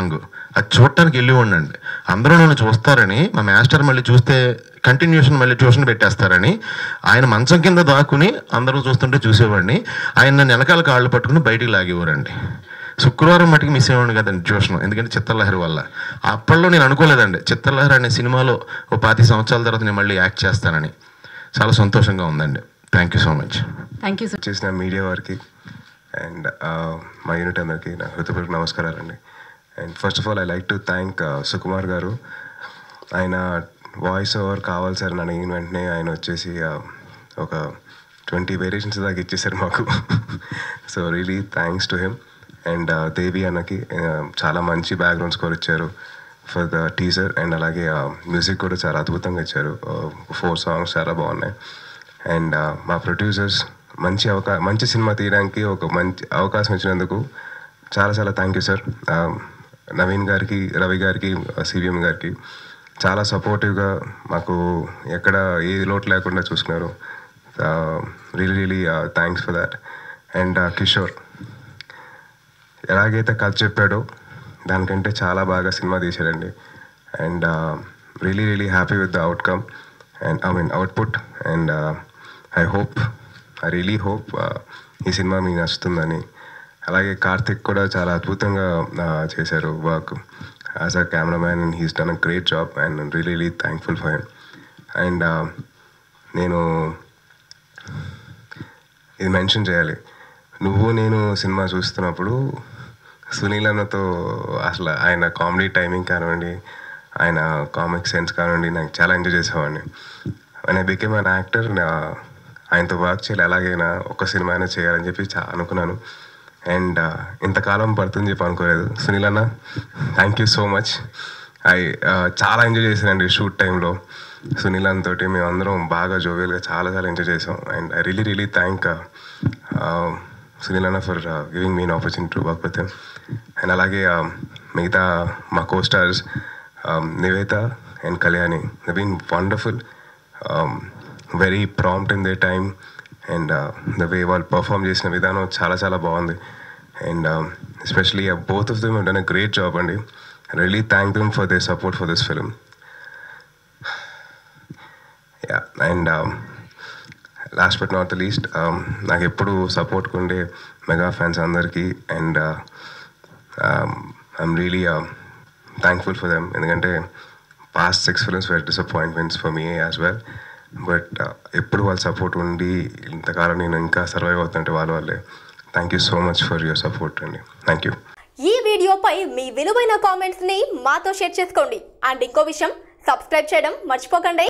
song అది చూడటానికి వెళ్ళి ఉండండి అందరూ నన్ను చూస్తారని మా మాస్టర్ మళ్ళీ చూస్తే కంటిన్యూషన్ మళ్ళీ ట్యూషన్ పెట్టేస్తారని ఆయన మంచం కింద దాక్కుని అందరూ చూస్తుంటే చూసేవాడిని ఆయన నన్ను వెనకాల కాళ్ళు పట్టుకుని బయటికి లాగేవారండి శుక్రవారం మటుకు మిస్ అయ్యేవాడు కదండి ట్యూషన్ ఎందుకంటే చిత్రలహరి వల్ల అప్పట్లో నేను అనుకోలేదండి చిత్రలహరి అనే సినిమాలో ఓ పాతి సంవత్సరాల తర్వాత నేను మళ్ళీ యాక్ట్ చేస్తానని చాలా సంతోషంగా ఉందండి thank you so much thank you sir చేసిన మీడియా వారికి అండ్ మా యూనిట్ అందరికీ నా హృదయపూర్వక నమస్కారాలండి and first of all I like to thank Sukumar గారు ఆయన వాయిస్ ఓవర్ కావాలి సార్ అని అడిగిన వెంటనే ఆయన వచ్చేసి uh, ఒక ట్వంటీ వేరియేషన్స్ దాకా ఇచ్చేసారు మాకు so really thanks to him and Devi అన్నకి uh, చాలా మంచి బ్యాక్గ్రౌండ్ స్కోర్ ఇచ్చారు ఫర్ ద టీజర్ అండ్ అలాగే మ్యూజిక్ కూడా చాలా అద్భుతంగా ఇచ్చారు ఫోర్ సాంగ్స్ చాలా బాగున్నాయి అండ్ మా ప్రొడ్యూసర్స్ మంచి అవకా మంచి సినిమా తీయడానికి ఒక మంచి అవకాశం ఇచ్చినందుకు చాలా చాలా థ్యాంక్ యూ సార్ నవీన్ గారికి రవి గారికి సివిఎం గారికి చాలా సపోర్టివ్గా మాకు ఎక్కడ ఏ లోటు లేకుండా చూసుకున్నారు really really thanks for that and Kishore ఎలాగైతే కథ చెప్పాడో దానికంటే చాలా బాగా సినిమా తీశాడండి and really really happy with the outcome and I mean output and I hope I really hope ఈ సినిమా మీకు నచ్చుతుందని అలాగే కార్తిక్ కూడా చాలా అద్భుతంగా uh, చేశారు work as a cameraman and he's done a great job and really really thankful for him and నేను ఇది మెన్షన్ చేయాలి నువ్వు నేను సినిమా చూస్తున్నప్పుడు సునీల్ అన్నతో అసలు ఆయన కామెడీ టైమింగ్ కానివ్వండి ఆయన కామిక్ సెన్స్ కానివ్వండి నాకు చాలా ఎంజాయ్ చేసేవాడిని ఆయన బికేమ్ అన్ యాక్టర్ ఆయనతో వర్క్ చేయాలి ఎలాగైనా ఒక సినిమా అయినా చేయాలని చెప్పి చాలా అనుకున్నాను అండ్ ఇంతకాలం పడుతుందని చెప్పి అనుకోలేదు సునీల్ అన్న thank you so much I చాలా ఎంజాయ్ చేశానండి షూట్ టైంలో సునీల్ అన్న తోటి మేము అందరం బాగా జోవియల్గా చాలా చాలా ఎంజాయ్ చేసాం and I really really thank Sunil అన్న for giving mean opportunity to work with and అలాగే uh, మిగతా మా co stars Niveda and Kalyani the been wonderful very prompt in the time and the way వాళ్ళు పర్ఫామ్ చేసిన విధానం చాలా చాలా బాగుంది and especially both of them done a great job అండి really thank them for the support for this film yeah and last but not the least నాకు ఎప్పుడు support ఉండే మెగా ఫ్యాన్స్ అందరికీ and I'm really thankful for them ఎందుకంటే past six films were disappointments for me as well but ఎప్పుడు వాళ్ళ support ఉండి ఇంతకాలం నేను ఇంకా సర్వైవ్ అవుతుంటే వాళ్ళ వల్లే thank you so much for your support అండి థ్యాంక్ యూ ఈ వీడియోపై మీ విలువైన కామెంట్స్ ని మాతో షేర్ చేసుకోండి అండ్ ఇంకో విషయం సబ్స్క్రైబ్ చేయడం మర్చిపోకండి